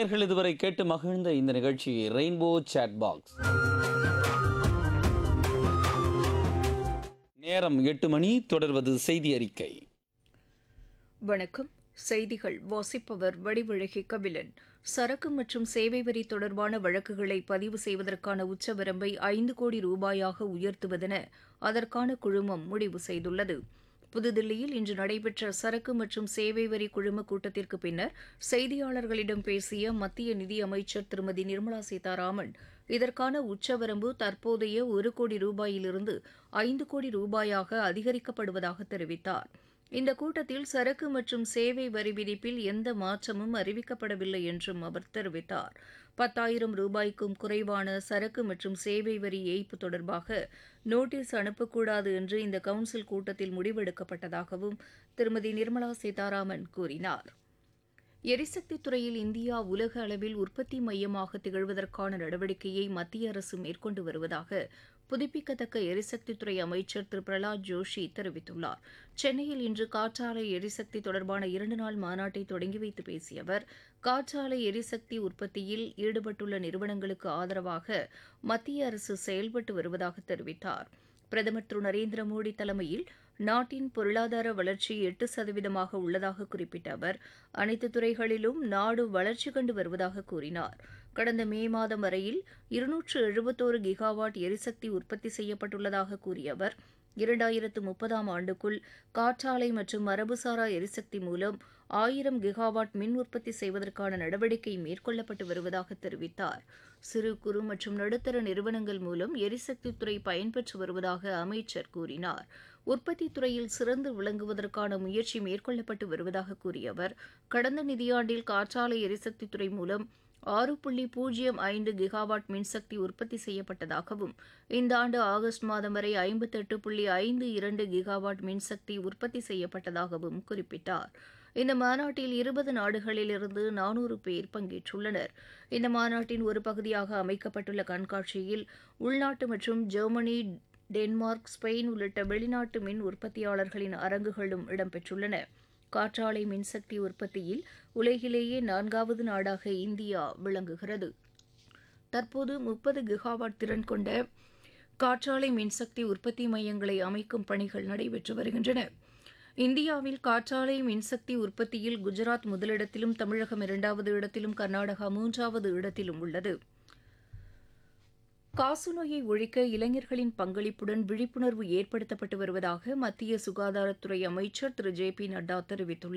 நேயர்கள் இதுவரை கேட்டு மகிழ்ந்த இந்த நிகழ்ச்சி ரெயின்போ சேட் பாக்ஸ் நேரம் எட்டு மணி தொடர்வது செய்தி அறிக்கை வணக்கம் செய்திகள் வாசிப்பவர் வடிவழகி கபிலன் சரக்கு மற்றும் சேவை வரி தொடர்பான வழக்குகளை பதிவு செய்வதற்கான உச்சவரம்பை ஐந்து கோடி ரூபாயாக உயர்த்துவதென அதற்கான குழுமம் முடிவு செய்துள்ளது புதுதில்லியில் இன்று நடைபெற்ற சரக்கு மற்றும் சேவை வரி குழும கூட்டத்திற்கு பின்னர் செய்தியாளர்களிடம் பேசிய மத்திய நிதியமைச்சர் திருமதி நிர்மலா சீதாராமன் இதற்கான உச்சவரம்பு தற்போதைய ஒரு கோடி ரூபாயிலிருந்து ஐந்து கோடி ரூபாயாக அதிகரிக்கப்படுவதாக தெரிவித்தார் இந்த கூட்டத்தில் சரக்கு மற்றும் சேவை வரி விதிப்பில் எந்த மாற்றமும் அறிவிக்கப்படவில்லை என்றும் அவர் தெரிவித்தார் பத்தாயிரம் ரூபாய்க்கும் குறைவான சரக்கு மற்றும் சேவை வரி ஏய்ப்பு தொடர்பாக நோட்டீஸ் அனுப்பக்கூடாது என்று இந்த கவுன்சில் கூட்டத்தில் முடிவெடுக்கப்பட்டதாகவும் திருமதி நிர்மலா சீதாராமன் கூறினார் எரிசக்தி துறையில் இந்தியா உலக அளவில் உற்பத்தி மையமாக திகழ்வதற்கான நடவடிக்கையை மத்திய அரசு மேற்கொண்டு வருவதாக புதுப்பிக்கத்தக்க எரிசக்தித்துறை அமைச்சர் திரு பிரகலாத் ஜோஷி தெரிவித்துள்ளார் சென்னையில் இன்று காற்றாலை எரிசக்தி தொடர்பான இரண்டு நாள் மாநாட்டை தொடங்கி வைத்து பேசிய அவர் காற்றாலை எரிசக்தி உற்பத்தியில் ஈடுபட்டுள்ள நிறுவனங்களுக்கு ஆதரவாக மத்திய அரசு செயல்பட்டு வருவதாக தெரிவித்தார் பிரதமர் திரு நரேந்திர மோடி தலைமையில் நாட்டின் பொருளாதார வளர்ச்சி எட்டு சதவீதமாக உள்ளதாக குறிப்பிட்ட அவர் அனைத்து துறைகளிலும் நாடு வளர்ச்சி கண்டு வருவதாக கூறினார் கடந்த மே மாதம் வரையில் இருநூற்று எழுபத்தோரு கிகாவாட் எரிசக்தி உற்பத்தி செய்யப்பட்டுள்ளதாக கூறிய அவர் இரண்டாயிரத்து முப்பதாம் ஆண்டுக்குள் காற்றாலை மற்றும் மரபுசாரா எரிசக்தி மூலம் ஆயிரம் கிகாவாட் மின் உற்பத்தி செய்வதற்கான நடவடிக்கை மேற்கொள்ளப்பட்டு வருவதாக தெரிவித்தார் சிறு குறு மற்றும் நடுத்தர நிறுவனங்கள் மூலம் எரிசக்தித் துறை பயன்பெற்று வருவதாக அமைச்சர் கூறினார் உற்பத்தி துறையில் சிறந்து விளங்குவதற்கான முயற்சி மேற்கொள்ளப்பட்டு வருவதாக கூறிய அவர் கடந்த நிதியாண்டில் காற்றாலை எரிசக்தி துறை மூலம் ஆறு புள்ளி பூஜ்ஜியம் ஐந்து கிகாவாட் மின்சக்தி உற்பத்தி செய்யப்பட்டதாகவும் இந்த ஆண்டு ஆகஸ்ட் மாதம் வரை ஐம்பத்தெட்டு புள்ளி ஐந்து இரண்டு கிகாவாட் மின்சக்தி உற்பத்தி செய்யப்பட்டதாகவும் குறிப்பிட்டார் இந்த மாநாட்டில் இருபது நாடுகளிலிருந்து நானூறு பேர் பங்கேற்றுள்ளனர் இந்த மாநாட்டின் ஒரு பகுதியாக அமைக்கப்பட்டுள்ள கண்காட்சியில் உள்நாட்டு மற்றும் ஜெர்மனி டென்மார்க் ஸ்பெயின் உள்ளிட்ட வெளிநாட்டு மின் உற்பத்தியாளர்களின் அரங்குகளும் இடம்பெற்றுள்ளன காற்றாலை மின்சக்தி உற்பத்தியில் உலகிலேயே நான்காவது நாடாக இந்தியா விளங்குகிறது தற்போது முப்பது கிகாவாட் திறன் கொண்ட காற்றாலை மின்சக்தி உற்பத்தி மையங்களை அமைக்கும் பணிகள் நடைபெற்று வருகின்றன இந்தியாவில் காற்றாலை மின்சக்தி உற்பத்தியில் குஜராத் முதலிடத்திலும் தமிழகம் இரண்டாவது இடத்திலும் கர்நாடகா மூன்றாவது இடத்திலும் உள்ளது காசநோயை ஒழிக்க இளைஞர்களின் பங்களிப்புடன் விழிப்புணர்வு ஏற்படுத்தப்பட்டு வருவதாக மத்திய சுகாதாரத்துறை அமைச்சர் திரு ஜே பி நட்டா தெரிவித்துள்ளார்